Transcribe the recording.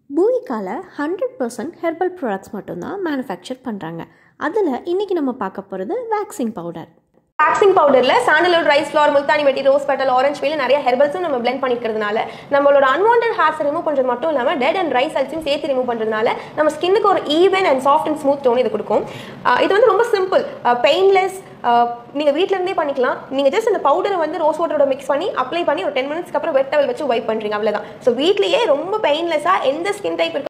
பூயிக்கால hundred percent herbal products மட்டும்தான் manufacture பண்ணுறாங்க அதில் இன்றைக்கி நம்ம பார்க்க போகிறது வேக்சிங் பவுடர் வேக்சிங் பவுடரில் சாண்டல்வுட் ரைஸ் ஃப்ளவர் முல்தானி வெட்டி ரோஸ் பெட்டல் ஆரஞ்சு வீல் நிறைய ஹெர்பல்ஸும் நம்ம blend பண்ணிக்கிறதுனால நம்மளோட அன்வான்ட் ஹேர்ஸ் ரிமூவ் பண்ணுறது மட்டும் இல்லாமல் டெட் அண்ட் ரைஸ் அல்ஸையும் சேர்த்து ரிமூவ் பண்ணுறதுனால நம்ம ஸ்கின்னுக்கு ஒரு even and soft and smooth tone இது கொடுக்கும் ஆஹ் இது வந்து ரொம்ப சிம்பிள் பெயின்லெஸ் நீங்கள் வீட்ல இருந்தே பண்ணிக்கலாம் நீங்கள் ஜஸ்ட் அந்த பவுடரை வந்து ரோஸ் வாட்டரோட மிக்ஸ் பண்ணி அப்ளை பண்ணி ஒரு டென் மினிட்ஸ்க்கு அப்புறம் வெட் டவல் வச்சு வைப் பண்ணுறீங்க அவ்வளோதான் ஸோ வீட்லேயே ரொம்ப பெயின்லெஸ்ஸாக எந்த ஸ்கின் டைப்